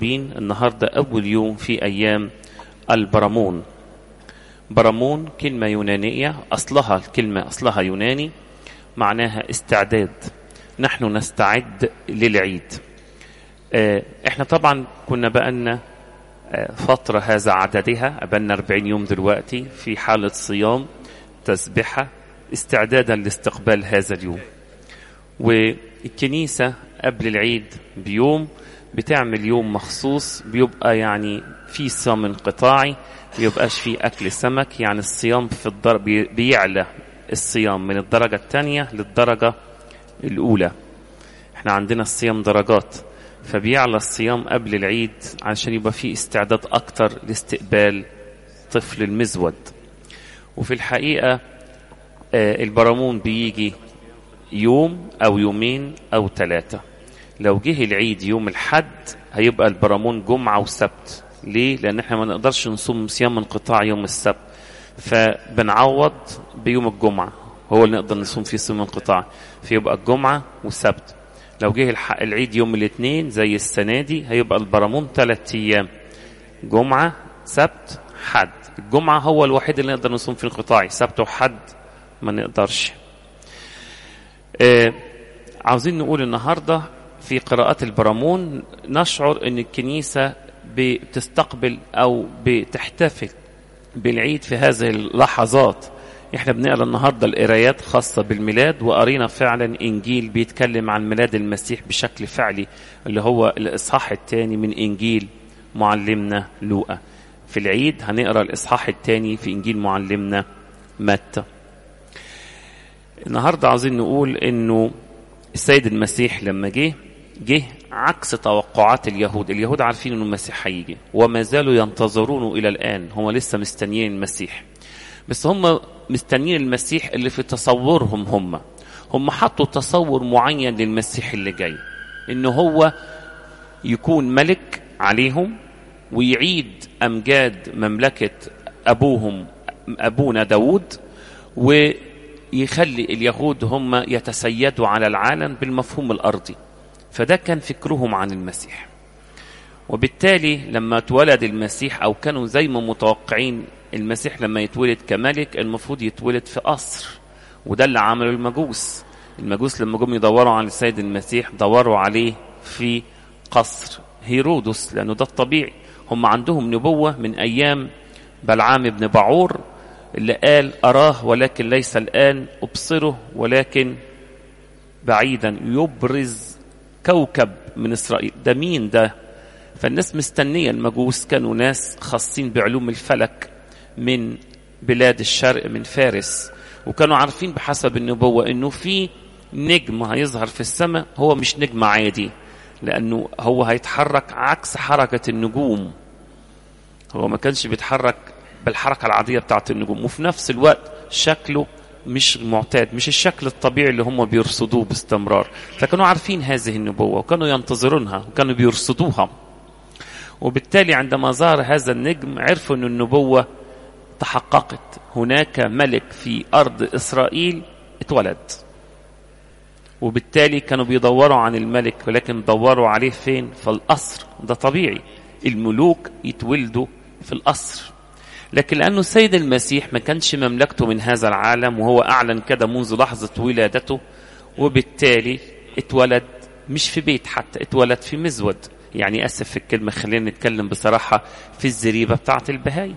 بين النهاردة أول يوم في أيام البرامون برامون كلمة يونانية أصلها الكلمة أصلها يوناني معناها استعداد نحن نستعد للعيد احنا طبعا كنا بقالنا فترة هذا عددها بقالنا 40 يوم دلوقتي في حالة صيام تسبحة استعدادا لاستقبال هذا اليوم والكنيسة قبل العيد بيوم بتعمل يوم مخصوص بيبقى يعني في صيام انقطاعي بيبقاش في أكل سمك يعني الصيام في الدر... بيعلى الصيام من الدرجة الثانية للدرجة الأولى احنا عندنا الصيام درجات فبيعلى الصيام قبل العيد عشان يبقى في استعداد أكتر لاستقبال طفل المزود وفي الحقيقة البرامون بيجي يوم أو يومين أو ثلاثة لو جه العيد يوم الحد هيبقى البرامون جمعة وسبت ليه؟ لأن احنا ما نقدرش نصوم صيام انقطاع يوم السبت فبنعوض بيوم الجمعة هو اللي نقدر نصوم فيه صيام انقطاع فيبقى الجمعة والسبت لو جه العيد يوم الاثنين زي السنة دي هيبقى البرامون ثلاث أيام جمعة سبت حد الجمعة هو الوحيد اللي نقدر نصوم فيه انقطاعي سبت وحد ما نقدرش آه عاوزين نقول النهاردة في قراءات البرامون نشعر ان الكنيسة بتستقبل او بتحتفل بالعيد في هذه اللحظات احنا بنقرا النهارده القرايات خاصه بالميلاد وقرينا فعلا انجيل بيتكلم عن ميلاد المسيح بشكل فعلي اللي هو الاصحاح الثاني من انجيل معلمنا لوقا في العيد هنقرا الاصحاح الثاني في انجيل معلمنا متى النهارده عاوزين نقول انه السيد المسيح لما جه جه عكس توقعات اليهود اليهود عارفين انه المسيح هيجي وما زالوا ينتظرونه الى الان هم لسه مستنيين المسيح بس هم مستنيين المسيح اللي في تصورهم هم هم حطوا تصور معين للمسيح اللي جاي انه هو يكون ملك عليهم ويعيد امجاد مملكه ابوهم ابونا داود ويخلي اليهود هم يتسيدوا على العالم بالمفهوم الارضي فده كان فكرهم عن المسيح وبالتالي لما اتولد المسيح او كانوا زي ما متوقعين المسيح لما يتولد كملك المفروض يتولد في قصر وده اللي عمله المجوس المجوس لما جم يدوروا على السيد المسيح دوروا عليه في قصر هيرودس لانه ده الطبيعي هم عندهم نبوه من ايام بلعام بن بعور اللي قال اراه ولكن ليس الان ابصره ولكن بعيدا يبرز كوكب من اسرائيل ده مين ده فالناس مستنيه المجوس كانوا ناس خاصين بعلوم الفلك من بلاد الشرق من فارس وكانوا عارفين بحسب النبوة انه في نجم هيظهر في السماء هو مش نجم عادي لانه هو هيتحرك عكس حركة النجوم هو ما كانش بيتحرك بالحركة العادية بتاعت النجوم وفي نفس الوقت شكله مش معتاد مش الشكل الطبيعي اللي هم بيرصدوه باستمرار فكانوا عارفين هذه النبوة وكانوا ينتظرونها وكانوا بيرصدوها وبالتالي عندما ظهر هذا النجم عرفوا أن النبوة تحققت هناك ملك في أرض إسرائيل اتولد وبالتالي كانوا بيدوروا عن الملك ولكن دوروا عليه فين في القصر ده طبيعي الملوك يتولدوا في القصر لكن لأنه السيد المسيح ما كانش مملكته من هذا العالم وهو أعلن كده منذ لحظة ولادته وبالتالي اتولد مش في بيت حتى اتولد في مزود يعني أسف في الكلمة خلينا نتكلم بصراحة في الزريبة بتاعة البهايم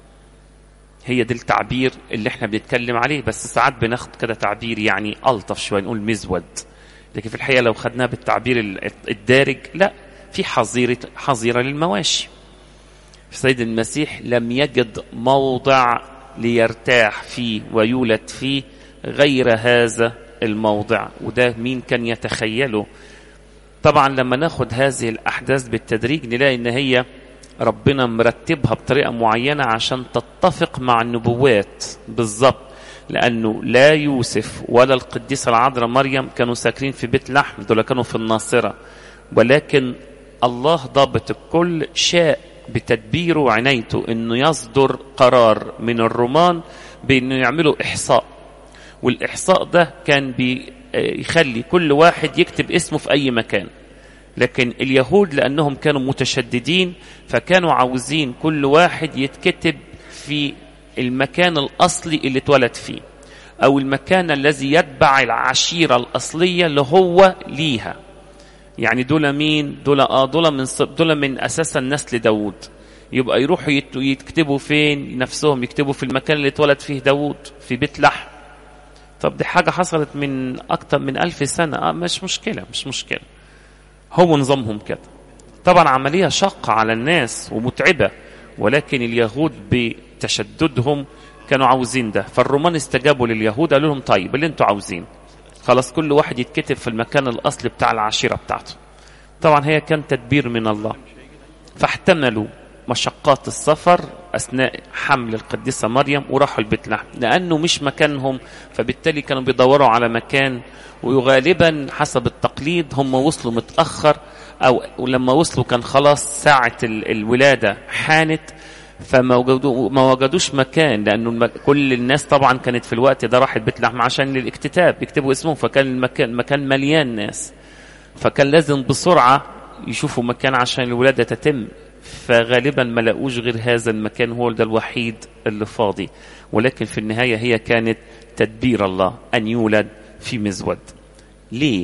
هي ده التعبير اللي احنا بنتكلم عليه بس ساعات بناخد كده تعبير يعني ألطف شوية نقول مزود لكن في الحقيقة لو خدناه بالتعبير الدارج لا في حظيرة حظيرة للمواشي السيد المسيح لم يجد موضع ليرتاح فيه ويولد فيه غير هذا الموضع وده مين كان يتخيله طبعا لما ناخد هذه الأحداث بالتدريج نلاقي إن هي ربنا مرتبها بطريقة معينة عشان تتفق مع النبوات بالظبط لأنه لا يوسف ولا القديسة العذراء مريم كانوا ساكنين في بيت لحم دول كانوا في الناصرة ولكن الله ضابط الكل شاء بتدبيره وعنايته انه يصدر قرار من الرومان بانه يعملوا احصاء والاحصاء ده كان بيخلي كل واحد يكتب اسمه في اي مكان لكن اليهود لأنهم كانوا متشددين فكانوا عاوزين كل واحد يتكتب في المكان الأصلي اللي اتولد فيه أو المكان الذي يتبع العشيرة الأصلية اللي هو ليها يعني دول مين دول اه دول من دول من اساسا نسل داوود يبقى يروحوا يكتبوا فين نفسهم يكتبوا في المكان اللي اتولد فيه داوود في بيت لحم طب دي حاجة حصلت من أكتر من ألف سنة آه مش مشكلة مش مشكلة هو نظامهم كده طبعا عملية شاقة على الناس ومتعبة ولكن اليهود بتشددهم كانوا عاوزين ده فالرومان استجابوا لليهود قالوا لهم طيب اللي انتوا عاوزين خلاص كل واحد يتكتب في المكان الأصلي بتاع العشيرة بتاعته طبعا هي كان تدبير من الله فاحتملوا مشقات السفر أثناء حمل القديسة مريم وراحوا البيت لحم لأنه مش مكانهم فبالتالي كانوا بيدوروا على مكان وغالبا حسب التقليد هم وصلوا متأخر أو لما وصلوا كان خلاص ساعة الولادة حانت فما وجدوا ما وجدوش مكان لانه المك... كل الناس طبعا كانت في الوقت ده راحت بيت لحم عشان الاكتتاب يكتبوا اسمهم فكان المكان مكان مليان ناس فكان لازم بسرعه يشوفوا مكان عشان الولاده تتم فغالبا ما لقوش غير هذا المكان هو ده الوحيد اللي فاضي ولكن في النهايه هي كانت تدبير الله ان يولد في مزود ليه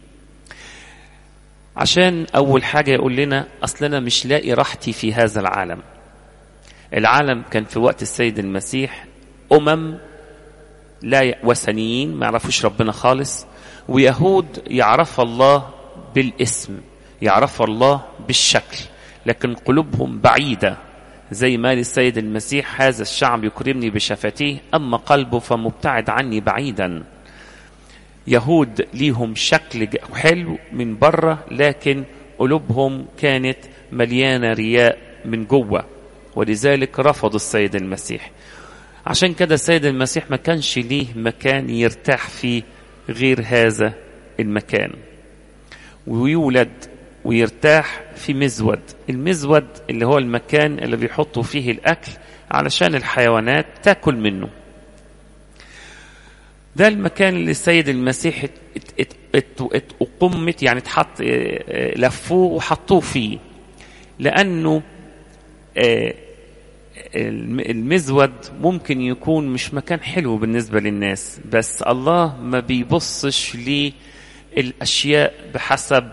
عشان اول حاجه يقول لنا اصل انا مش لاقي راحتي في هذا العالم العالم كان في وقت السيد المسيح أمم لا وثنيين ما يعرفوش ربنا خالص ويهود يعرف الله بالاسم يعرف الله بالشكل لكن قلوبهم بعيدة زي ما للسيد المسيح هذا الشعب يكرمني بشفتيه أما قلبه فمبتعد عني بعيدا يهود ليهم شكل حلو من بره لكن قلوبهم كانت مليانة رياء من جوه ولذلك رفضوا السيد المسيح عشان كده السيد المسيح ما كانش ليه مكان يرتاح فيه غير هذا المكان ويولد ويرتاح في مزود المزود اللي هو المكان اللي بيحطوا فيه الأكل علشان الحيوانات تاكل منه ده المكان اللي السيد المسيح أقمت يعني اتحط لفوه وحطوه فيه لأنه المزود ممكن يكون مش مكان حلو بالنسبة للناس بس الله ما بيبصش للأشياء بحسب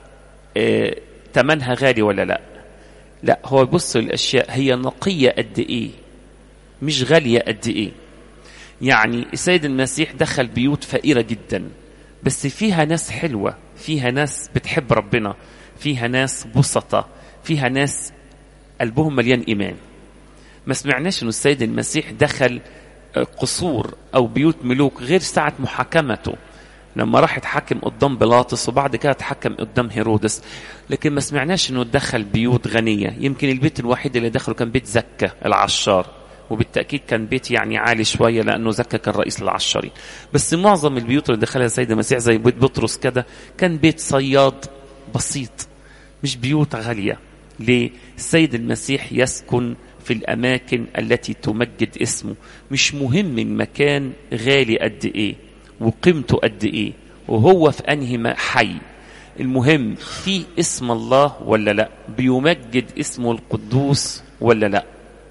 تمنها غالي ولا لا لا هو يبص للأشياء هي نقية قد إيه مش غالية قد إيه يعني السيد المسيح دخل بيوت فقيرة جدا بس فيها ناس حلوة فيها ناس بتحب ربنا فيها ناس بسطة فيها ناس قلبهم مليان إيمان ما سمعناش أن السيد المسيح دخل قصور أو بيوت ملوك غير ساعة محاكمته لما راح يتحكم قدام بيلاطس وبعد كده اتحكم قدام هيرودس لكن ما سمعناش انه دخل بيوت غنيه يمكن البيت الوحيد اللي دخله كان بيت زكا العشار وبالتاكيد كان بيت يعني عالي شويه لانه زكا كان رئيس العشارين بس معظم البيوت اللي دخلها السيد المسيح زي بيت بطرس كده كان بيت صياد بسيط مش بيوت غاليه ليه السيد المسيح يسكن في الأماكن التي تمجد اسمه مش مهم المكان غالي قد إيه وقيمته قد إيه وهو في أنهي حي المهم في اسم الله ولا لا بيمجد اسمه القدوس ولا لا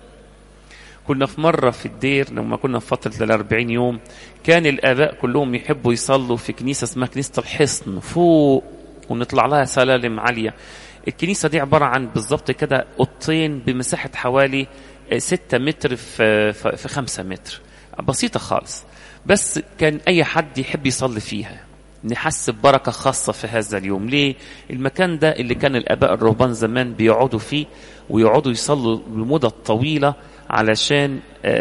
كنا في مرة في الدير لما كنا في فترة الأربعين يوم كان الآباء كلهم يحبوا يصلوا في كنيسة اسمها كنيسة الحصن فوق ونطلع لها سلالم عالية الكنيسة دي عبارة عن بالظبط كده أوضتين بمساحة حوالي ستة متر في, في خمسة متر بسيطة خالص بس كان أي حد يحب يصلي فيها نحس ببركة خاصة في هذا اليوم ليه؟ المكان ده اللي كان الآباء الرهبان زمان بيقعدوا فيه ويقعدوا يصلوا لمدة طويلة علشان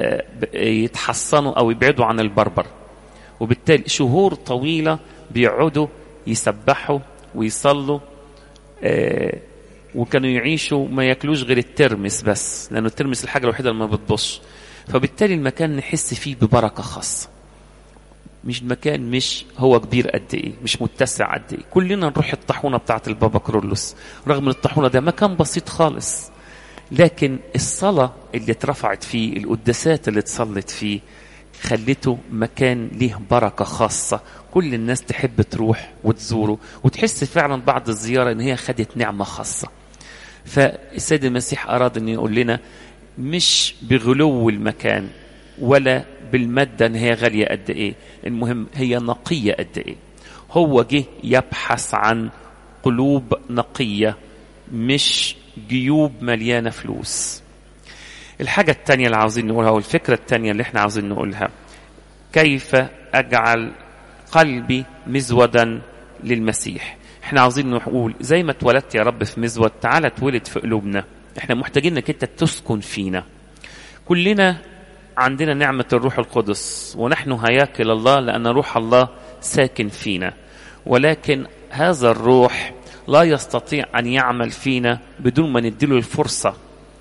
يتحصنوا أو يبعدوا عن البربر وبالتالي شهور طويلة بيقعدوا يسبحوا ويصلوا آه وكانوا يعيشوا ما ياكلوش غير الترمس بس لانه الترمس الحاجه الوحيده اللي ما بتبص فبالتالي المكان نحس فيه ببركه خاصه مش المكان مش هو كبير قد ايه مش متسع قد ايه كلنا نروح الطاحونه بتاعه البابا كرولوس رغم ان الطاحونه ده مكان بسيط خالص لكن الصلاه اللي اترفعت فيه القداسات اللي اتصلت فيه خلته مكان ليه بركة خاصة كل الناس تحب تروح وتزوره وتحس فعلا بعد الزيارة ان هي خدت نعمة خاصة فالسيد المسيح أراد أن يقول لنا مش بغلو المكان ولا بالمادة ان هي غالية قد ايه المهم هي نقية قد ايه هو جه يبحث عن قلوب نقية مش جيوب مليانة فلوس الحاجة التانية اللي عاوزين نقولها والفكرة التانية اللي احنا عاوزين نقولها كيف أجعل قلبي مزودا للمسيح احنا عاوزين نقول زي ما اتولدت يا رب في مزود تعالى اتولد في قلوبنا احنا محتاجين انك انت تسكن فينا كلنا عندنا نعمة الروح القدس ونحن هياكل الله لأن روح الله ساكن فينا ولكن هذا الروح لا يستطيع أن يعمل فينا بدون ما نديله الفرصة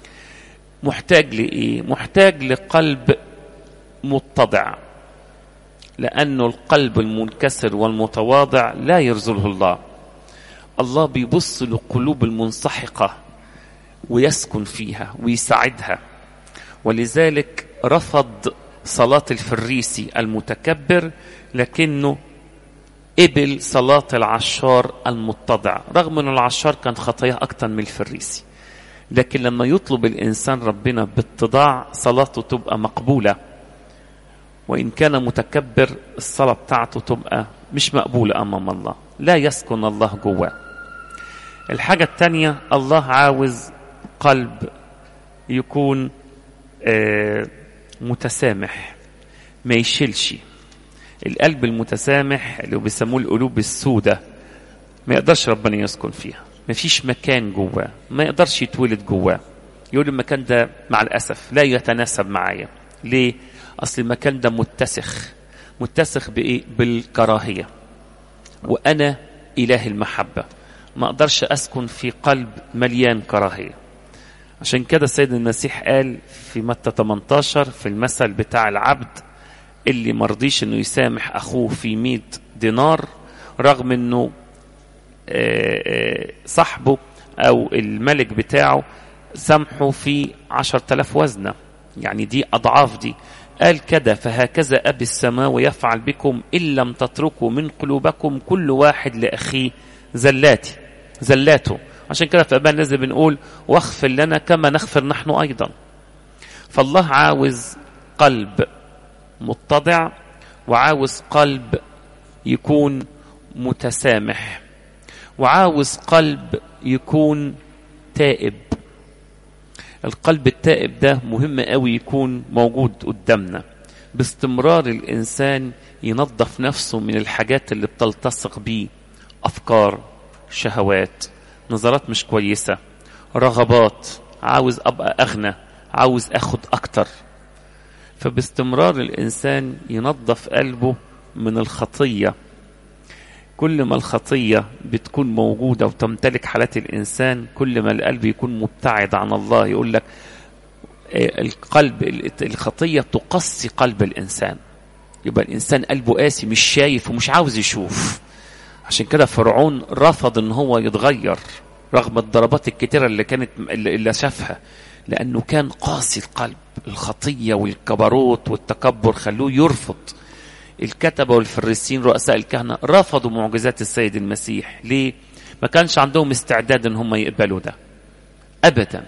محتاج لإيه؟ محتاج لقلب متضع لأنه القلب المنكسر والمتواضع لا يرزله الله الله بيبص للقلوب المنسحقة ويسكن فيها ويساعدها ولذلك رفض صلاة الفريسي المتكبر لكنه قبل صلاة العشار المتضع رغم أن العشار كان خطاياه أكتر من الفريسي لكن لما يطلب الإنسان ربنا باتضاع صلاته تبقى مقبولة وإن كان متكبر الصلاة بتاعته تبقى مش مقبولة أمام الله لا يسكن الله جواه الحاجة التانية الله عاوز قلب يكون آه متسامح ما يشيلش القلب المتسامح اللي بيسموه القلوب السوداء ما يقدرش ربنا يسكن فيها ما فيش مكان جواه ما يقدرش يتولد جواه يقول المكان ده مع الأسف لا يتناسب معايا ليه أصل المكان ده متسخ متسخ بإيه بالكراهية وأنا إله المحبة ما أقدرش أسكن في قلب مليان كراهية عشان كده السيد المسيح قال في متى 18 في المثل بتاع العبد اللي مرضيش انه يسامح اخوه في 100 دينار رغم انه صاحبه او الملك بتاعه سامحه في 10000 وزنه يعني دي اضعاف دي قال كده فهكذا ابي السماء يفعل بكم ان لم تتركوا من قلوبكم كل واحد لاخيه زلاتي زلاته عشان كده في ابان لازم بنقول واغفر لنا كما نغفر نحن ايضا فالله عاوز قلب متضع وعاوز قلب يكون متسامح وعاوز قلب يكون تائب القلب التائب ده مهم قوي يكون موجود قدامنا باستمرار الانسان ينظف نفسه من الحاجات اللي بتلتصق بيه افكار شهوات نظرات مش كويسه رغبات عاوز ابقى اغنى عاوز اخد اكتر فباستمرار الانسان ينظف قلبه من الخطيه كل ما الخطيه بتكون موجوده وتمتلك حالات الانسان كل ما القلب يكون مبتعد عن الله يقول لك القلب الخطيه تقسي قلب الانسان يبقى الانسان قلبه قاسي مش شايف ومش عاوز يشوف عشان كده فرعون رفض ان هو يتغير رغم الضربات الكتيره اللي كانت اللي شافها لانه كان قاسي القلب الخطيه والكبروت والتكبر خلوه يرفض الكتبه والفريسين رؤساء الكهنه رفضوا معجزات السيد المسيح ليه ما كانش عندهم استعداد ان هم يقبلوا ده ابدا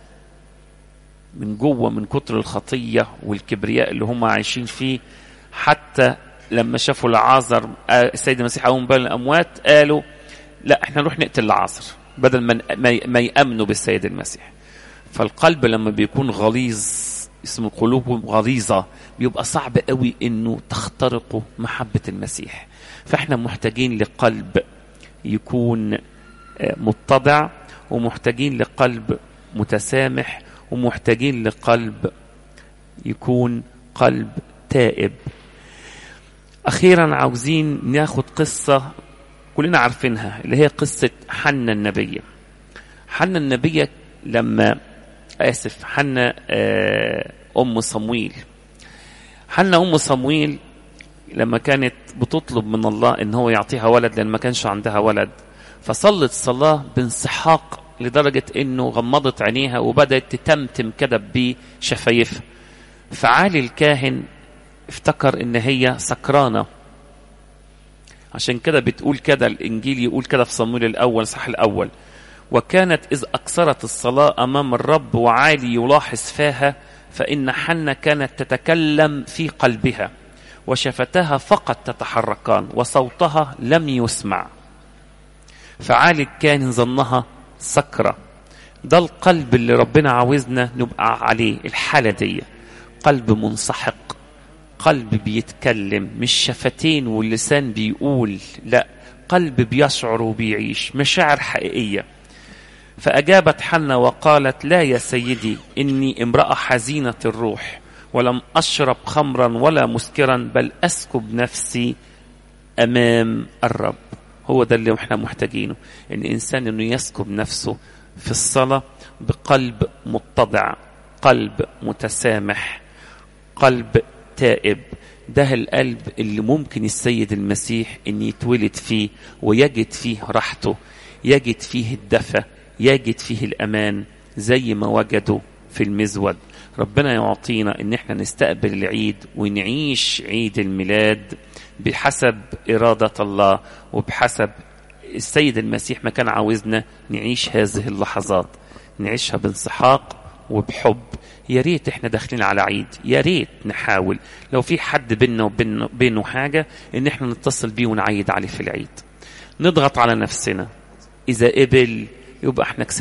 من جوه من كتر الخطيه والكبرياء اللي هم عايشين فيه حتى لما شافوا لعازر السيد المسيح قوم بين الاموات قالوا لا احنا نروح نقتل لعازر بدل ما ما يامنوا بالسيد المسيح فالقلب لما بيكون غليظ اسمه قلوب غليظه بيبقى صعب قوي انه تخترقه محبه المسيح فاحنا محتاجين لقلب يكون متضع ومحتاجين لقلب متسامح ومحتاجين لقلب يكون قلب تائب اخيرا عاوزين ناخد قصه كلنا عارفينها اللي هي قصه حنا النبيه حنا النبيه لما اسف حنا ام صمويل حنا ام صمويل لما كانت بتطلب من الله ان هو يعطيها ولد لان ما كانش عندها ولد فصلت صلاه بانسحاق لدرجه انه غمضت عينيها وبدات تتمتم كده بشفايفها فعالي الكاهن افتكر ان هي سكرانة عشان كده بتقول كده الانجيل يقول كده في صمويل الاول صح الاول وكانت اذ اكثرت الصلاة امام الرب وعالي يلاحظ فاها فان حنة كانت تتكلم في قلبها وشفتها فقط تتحركان وصوتها لم يسمع فعالي كان ظنها سكرة ده القلب اللي ربنا عاوزنا نبقى عليه الحالة دي قلب منسحق قلب بيتكلم مش شفتين واللسان بيقول لا قلب بيشعر وبيعيش مشاعر حقيقية فأجابت حنة وقالت لا يا سيدي إني امرأة حزينة الروح ولم أشرب خمرا ولا مسكرا بل أسكب نفسي أمام الرب هو ده اللي احنا محتاجينه ان الانسان انه يسكب نفسه في الصلاه بقلب متضع قلب متسامح قلب تائب ده القلب اللي ممكن السيد المسيح ان يتولد فيه ويجد فيه راحته يجد فيه الدفى يجد فيه الامان زي ما وجدوا في المزود ربنا يعطينا ان احنا نستقبل العيد ونعيش عيد الميلاد بحسب إرادة الله وبحسب السيد المسيح ما كان عاوزنا نعيش هذه اللحظات نعيشها بانسحاق وبحب يا ريت احنا داخلين على عيد يا ريت نحاول لو في حد بيننا وبينه بينه حاجة ان احنا نتصل بيه ونعيد عليه في العيد نضغط على نفسنا اذا قبل يبقى احنا